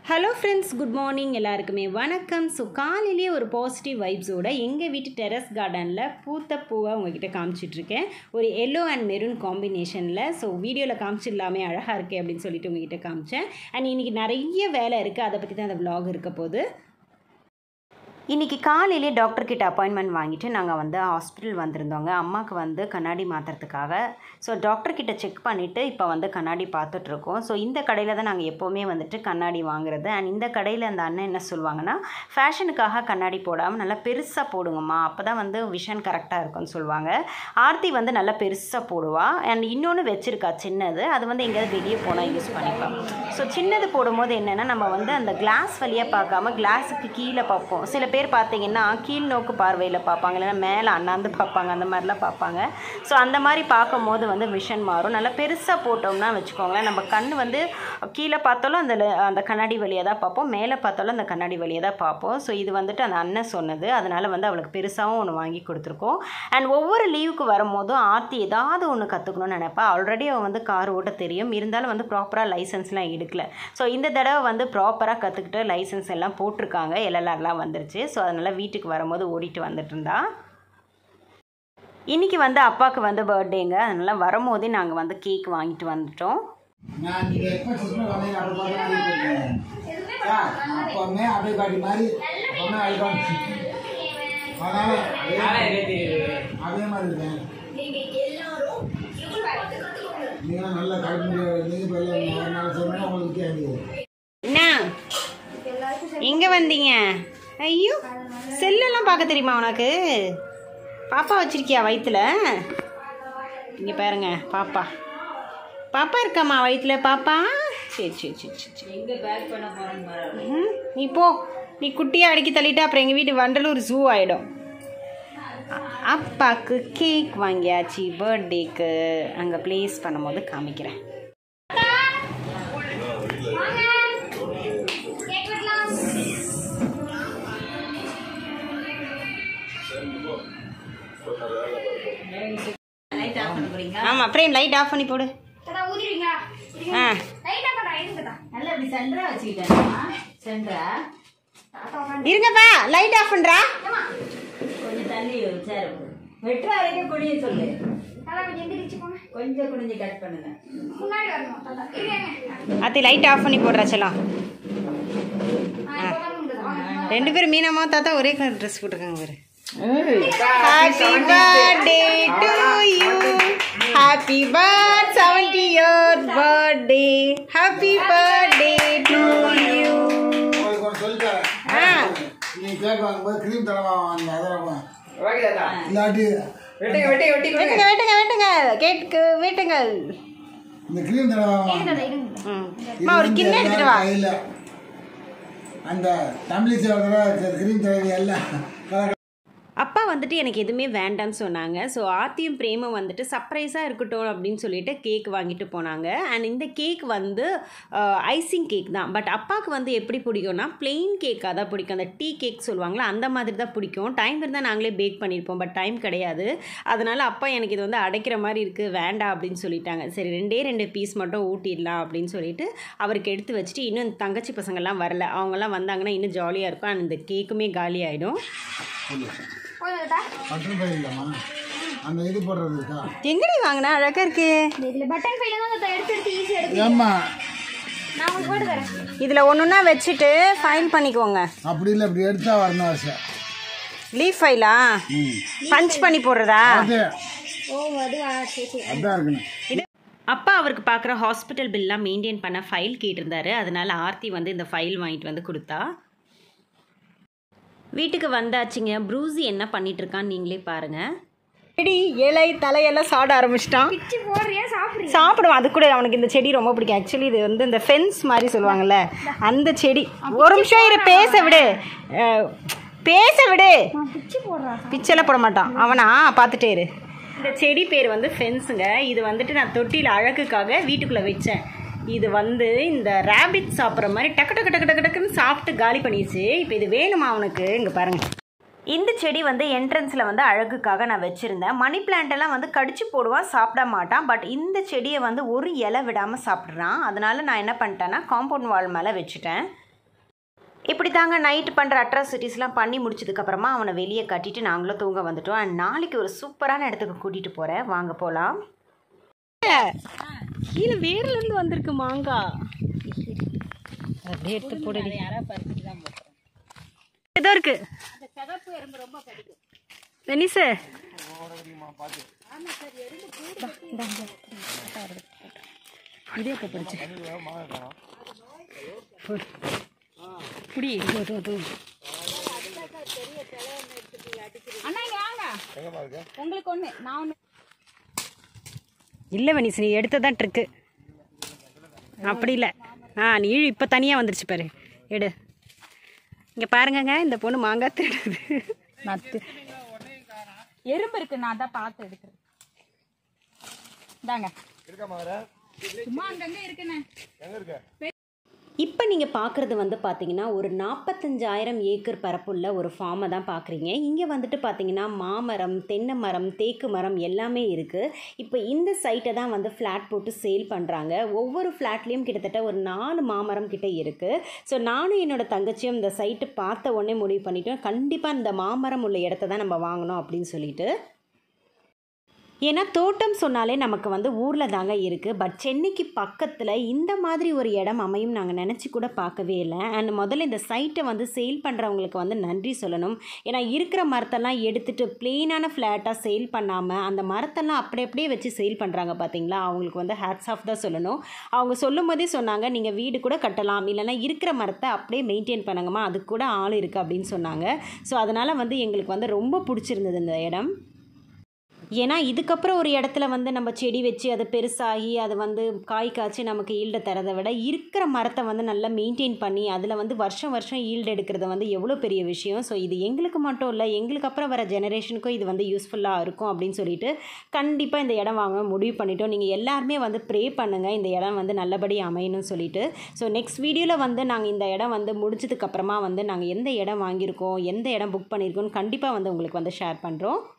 hello friends good morning எல்லாருக்குமே வணக்கம் so காலையிலேயே ஒரு பாசிட்டிவ் வைப்ஸோட எங்கள் வீட்டு டெரஸ் கார்டனில் பூத்த பூவை உங்ககிட்ட காமிச்சிட்ருக்கேன் ஒரு எல்லோ அண்ட் மெரூன் காம்பினேஷனில் ஸோ வீடியோவில் காமிச்சிடலாமே அழகாக இருக்கே அப்படின்னு சொல்லிட்டு உங்ககிட்ட காமிச்சேன் அண்ட் இன்றைக்கி நிறைய வேலை இருக்குது அதை பற்றி தான் அந்த vlog இருக்க போகுது இன்றைக்கி காலையிலே டாக்டர் கிட்ட அப்பாயின்மெண்ட் வாங்கிட்டு நாங்கள் வந்து ஹாஸ்பிட்டல் வந்திருந்தோங்க அம்மாவுக்கு வந்து கண்ணாடி மாற்றுறதுக்காக ஸோ டாக்டர் கிட்ட செக் பண்ணிவிட்டு இப்போ வந்து கண்ணாடி பார்த்துட்ருக்கோம் ஸோ இந்த கடையில் தான் நாங்கள் எப்போவுமே வந்துட்டு கண்ணாடி வாங்குறது அண்ட் இந்த கடையில் அந்த அண்ணன் என்ன சொல்லுவாங்கன்னா ஃபேஷனுக்காக கண்ணாடி போடாமல் நல்லா பெருசாக போடுங்கம்மா அப்போ தான் வந்து விஷன் கரெக்டாக இருக்கும்னு சொல்லுவாங்க ஆர்த்தி வந்து நல்லா பெருசாக போடுவா அண்ட் இன்னொன்று வச்சுருக்கா சின்னது அது வந்து எங்கேயாவது வெளியே போனால் யூஸ் பண்ணிப்போம் ஸோ சின்னது போடும்போது என்னென்னா நம்ம வந்து அந்த கிளாஸ் வழியாக பார்க்காம கிளாஸுக்கு கீழே பார்ப்போம் சில பேர் பார்த்தீங்கன்னா கீழ் நோக்கு பார்வையில் பார்ப்பாங்க இல்லைன்னா மேலே அண்ணாந்து பார்ப்பாங்க அந்த மாதிரிலாம் பார்ப்பாங்க ஸோ அந்த மாதிரி பார்க்கும்போது வந்து விஷன் மாறும் நல்லா பெருசாக போட்டோம்னா வச்சுக்கோங்களேன் நம்ம கண் வந்து கீழே பார்த்தாலும் அந்த le- அந்த கண்ணாடி வழியாக தான் பார்ப்போம் மேலே பார்த்தாலும் அந்த கண்ணாடி வழியாக தான் பார்ப்போம் ஸோ இது வந்துட்டு அந்த அண்ணன் சொன்னது அதனால் வந்து அவளுக்கு பெருசாகவும் ஒன்று வாங்கி கொடுத்துருக்கோம் அண்ட் ஒவ்வொரு லீவுக்கு வரும்போதும் ஆர்த்தி ஏதாவது ஒன்று கற்றுக்கணும்னு நினைப்பா ஆல்ரெடி அவள் வந்து கார் ஓட்ட தெரியும் இருந்தாலும் வந்து ப்ராப்பராக லைசன்ஸ்லாம் எடுக்கல ஸோ இந்த தடவை வந்து ப்ராப்பராக கற்றுக்கிட்டு லைசன்ஸ் எல்லாம் போட்டிருக்காங்க எல்எல்ஆர்லாம் வந்துருச்சு ஸோ அதனால் வீட்டுக்கு வரும்போது ஓடிட்டு வந்துட்டு இருந்தா இன்றைக்கி வந்து அப்பாவுக்கு வந்து பர்த்டேங்க அதனால் வரும்போதே நாங்கள் வந்து கேக் வாங்கிட்டு வந்துட்டோம் நான் நீங்க எப்ப சிஸ்டம் வந்தீங்க அப்படி பார்த்தா இருக்கேன் சார் அப்பவுமே அப்படியே காட்டி மாதிரி அப்பவுமே அழுகாம அதனால அதே அதே மாதிரி இருக்கேன் நீங்க நல்ல கல்வி நீங்க பெரிய ஒரு நாள் சொன்னா உங்களுக்கு கேட்குது என்ன எங்கே வந்தீங்க ஐயோ செல்லெல்லாம் பார்க்க தெரியுமா உனக்கு பாப்பா வச்சிருக்கியா வயிற்றுல இங்கே பாருங்க பாப்பா பாப்பா இருக்காம்மா வயிற்றுல பாப்பா சரி சரி சரி சரி சரி ம், நீ போ நீ குட்டியாக அடுக்கி தள்ளிட்டு அப்புறம் எங்கள் வீட்டு வண்டலூர் ஜூ ஆகிடும் அப்பாவுக்கு கேக் வாங்கியாச்சு பர்த்டேக்கு அங்கே ப்ளேஸ் பண்ணும்போது காமிக்கிறேன் ஆமாம் பிரேம் லைட் ஆஃப் பண்ணி போடு ஆ நல்லா இப்படி சென்டரா வச்சுக்கிட்டேன்மா சென்டரா இருங்கப்பா லைட் ஆஃப் பண்ணுறா கொஞ்சம் தள்ளி சேர வெட்டுற வரைக்கும் குனிய சொல்லு கொஞ்சம் குனிஞ்சு கட் பண்ணுங்க அத்தி லைட் ஆஃப் பண்ணி போடுறா செல்லாம் ரெண்டு பேரும் மீனம்மா தாத்தா ஒரே கலர் ட்ரெஸ் போட்டிருக்காங்க பாரு happy birthday to you happy birth seventy year birthday happy birthday to you உங்களுக்கு ஒன்று சொல்லித்தரேன் ஆ நீ கேக் வாங்கும்போது க்ரீம் தடவை வாங்க அதெல்லாம் இல்லாட்டி வெட்டுங்க வெட்டுங்க வெட்டுங்க கேட்கு வெட்டுங்க இந்த க்ரீம் தடவை வாங்க ம் அம்மா ஒரு கிண்ணம் எடுத்துட்டு வா கையில் அந்த தமிழிசை க்ரீம் தடவை எல்லாம் கலர் அப்பா வந்துட்டு எனக்கு எதுவுமே வேண்டாம்னு சொன்னாங்க ஸோ ஆர்த்தியும் பிரேமும் வந்துட்டு சர்ப்ரைஸாக இருக்கட்டும் அப்படின்னு சொல்லிட்டு கேக் வாங்கிட்டு போனாங்க அண்ட் இந்த கேக் வந்து ஐசிங் கேக் தான் பட் அப்பாவுக்கு வந்து எப்படி பிடிக்கும்னா plain கேக்காக தான் பிடிக்கும் அந்த டீ கேக் சொல்லுவாங்களா அந்த மாதிரி தான் பிடிக்கும் டைம் இருந்தால் நாங்களே பேக் பண்ணியிருப்போம் பட் டைம் கிடையாது அதனால் அப்பா எனக்கு இது வந்து அடைக்கிற மாதிரி இருக்குது வேண்டாம் அப்படின்னு சொல்லிட்டாங்க சரி ரெண்டே ரெண்டு பீஸ் மட்டும் ஊட்டிடலாம் அப்படின்னு சொல்லிட்டு அவருக்கு எடுத்து வச்சுட்டு இன்னும் இந்த தங்கச்சி பசங்கள்லாம் வரல அவங்கெல்லாம் வந்தாங்கன்னா இன்னும் ஜாலியாக இருக்கும் அண்ட் இந்த கேக்குமே காலி ஆகிடும் பட்டன் பை இல்லைம்மா அந்த இது போடுறது இருக்கா எங்கடி வாங்கினா அழகா இருக்கு பட்டன் ஃபைல தான் அதை எடுத்து எடுத்து ஈஸியா எடுத்து ஏம்மா நான் உங்களுக்கு போட்டு தரேன் இதுல ஒண்ணுன்னா வச்சுட்டு ஃபைல் பண்ணிக்கோங்க அப்படி இல்லை இப்படி எடுத்தா வரணும் அவசியம் லீஃப் ஃபைலா பஞ்ச் பண்ணி போடுறதா அது ஓ அதுவா சரி சரி அதான் இருக்கணும் இது அப்பா அவருக்கு பார்க்குற ஹாஸ்பிட்டல் பில்லாம் மெயின்டைன் பண்ண ஃபைல் கேட்டிருந்தாரு அதனால ஆர்த்தி வந்து இந்த ஃபைல் வாங்கிட்டு வந்து கொடுத்தா வீட்டுக்கு வந்தாச்சுங்க ப்ரூஸி என்ன பண்ணிட்டு இருக்கான்னு நீங்களே பாருங்க செடி இலை தலையெல்லாம் சாட ஆரம்பிச்சிட்டான் பிச்சு போடுறியா சாப்பிடுறியா சாப்பிடுவான் அது கூட அவனுக்கு இந்த செடி ரொம்ப பிடிக்கும் ஆக்சுவலி இது வந்து இந்த ஃபென்ஸ் மாதிரி சொல்லுவாங்கல்ல அந்த செடி ஒரு நிமிஷம் இரு பேச விடு அஹ், பேச விடு நான் பிச்சு போடுறா பிச்செல்லாம் போட மாட்டான் அவனா பார்த்துட்டே இரு இந்த செடி பேர் வந்து ஃபென்ஸுங்க இது வந்துட்டு நான் தொட்டியில் அழகுக்காக வீட்டுக்குள்ளே வச்சேன் இது வந்து இந்த ரேபிட் சாப்பிட்ற மாதிரி டக்கு டக்கு டக்கு டக்கு டக்குன்னு சாப்பிட்டு காலி பண்ணிடுச்சு இப்போ இது வேணுமா அவனுக்கு இங்கே பாருங்க இந்த செடி வந்து என்ட்ரன்ஸில் வந்து அழகுக்காக நான் வச்சுருந்தேன் மணி பிளான்ட் எல்லாம் வந்து கடிச்சு போடுவான் சாப்பிட மாட்டான் பட் இந்த செடியை வந்து ஒரு இலை விடாமல் சாப்பிட்றான் அதனால நான் என்ன பண்ணிட்டேன்னா காம்பவுண்ட் வால் மேலே வச்சுட்டேன் இப்படி தாங்க நைட் பண்ணுற அட்ராசிட்டிஸ்லாம் பண்ணி முடிச்சதுக்கப்புறமா அவனை வெளியே கட்டிட்டு நாங்களும் தூங்க வந்துட்டோம் அண்ட் நாளைக்கு ஒரு சூப்பரான இடத்துக்கு கூட்டிகிட்டு போகிறேன் வாங்க போகலாம் கீழே வேர்லேருந்து வந்திருக்கு மாங்காய் அப்படியே எடுத்து போடு ஏதோ இருக்கு வெனிசு இதே எப்போ படிச்சு புடி அண்ணா இங்க வாங்க உங்களுக்கு ஒண்ணு நான் ஒண்ணு இல்லை வனிஸ் நீ எடுத்ததான் ட்ரிக்கு அப்படி இல்லை ஆ நீ இழு இப்போ தனியாக வந்துருச்சு பாரு எடு இங்கே பாருங்கங்க இந்த பொண்ணு மாங்காய் திருடுது நத்து எறும்பு இருக்கு நான் தான் பார்த்து எடுக்கிறேன் இந்தாங்க சும்மா அங்கங்க இருக்குண்ணே இப்போ நீங்கள் பார்க்குறது வந்து பார்த்தீங்கன்னா ஒரு நாற்பத்தஞ்சாயிரம் ஏக்கர் பரப்புள்ள ஒரு ஃபார்மை தான் பார்க்குறீங்க இங்கே வந்துட்டு பார்த்தீங்கன்னா மாமரம் தென்னை மரம் தேக்கு மரம் எல்லாமே இருக்குது இப்போ இந்த சைட்டை தான் வந்து ஃப்ளாட் போட்டு சேல் பண்ணுறாங்க ஒவ்வொரு ஃப்ளாட்லேயும் கிட்டத்தட்ட ஒரு நாலு மாமரம் கிட்ட இருக்குது ஸோ நானும் என்னோட தங்கச்சியும் இந்த சைட்டு பார்த்த உடனே முடிவு பண்ணிட்டோம் கண்டிப்பாக இந்த மாமரம் உள்ள இடத்த தான் நம்ம வாங்கணும் அப்படின்னு சொல்லிட்டு ஏன்னா தோட்டம் சொன்னாலே நமக்கு வந்து ஊரில் தாங்க இருக்குது பட் சென்னைக்கு பக்கத்தில் இந்த மாதிரி ஒரு இடம் அமையும் நாங்கள் நினச்சி கூட பார்க்கவே இல்லை அண்ட் முதல்ல இந்த சைட்டை வந்து சேல் பண்ணுறவங்களுக்கு வந்து நன்றி சொல்லணும் ஏன்னா இருக்கிற மரத்தெல்லாம் எடுத்துகிட்டு பிளெயினான ஃப்ளாட்டாக சேல் பண்ணாமல் அந்த மரத்தெல்லாம் அப்படி அப்படியே வச்சு சேல் பண்ணுறாங்க பார்த்தீங்களா அவங்களுக்கு வந்து ஹேட்ஸ் ஆஃப் தான் சொல்லணும் அவங்க சொல்லும் போதே சொன்னாங்க நீங்கள் வீடு கூட கட்டலாம் இல்லைன்னா இருக்கிற மரத்தை அப்படியே மெயின்டைன் பண்ணுங்கம்மா அதுக்கு கூட ஆள் இருக்குது அப்படின்னு சொன்னாங்க ஸோ அதனால் வந்து எங்களுக்கு வந்து ரொம்ப பிடிச்சிருந்தது இந்த இடம் ஏன்னா இதுக்கப்புறம் ஒரு இடத்துல வந்து நம்ம செடி வச்சு அதை பெருசாகி அதை வந்து காய் காய்ச்சி நமக்கு ஈல்டை தரதை விட இருக்கிற மரத்தை வந்து நல்லா மெயின்டைன் பண்ணி அதில் வந்து வருஷம் வருஷம் ஈல்டு எடுக்கிறது வந்து எவ்வளோ பெரிய விஷயம் ஸோ இது எங்களுக்கு மட்டும் இல்லை எங்களுக்கு அப்புறம் வர ஜெனரேஷனுக்கும் இது வந்து யூஸ்ஃபுல்லாக இருக்கும் அப்படின்னு சொல்லிட்டு கண்டிப்பாக இந்த இடம் வாங்க முடிவு பண்ணிட்டோம் நீங்கள் எல்லாருமே வந்து ப்ரே பண்ணுங்கள் இந்த இடம் வந்து நல்லபடி அமையணும்னு சொல்லிட்டு ஸோ நெக்ஸ்ட் வீடியோவில் வந்து நாங்கள் இந்த இடம் வந்து முடிச்சதுக்கப்புறமா வந்து நாங்கள் எந்த இடம் வாங்கியிருக்கோம் எந்த இடம் புக் பண்ணியிருக்கோம்னு கண்டிப்பாக வந்து உங்களுக்கு வந்து ஷேர் பண்ணுறோம்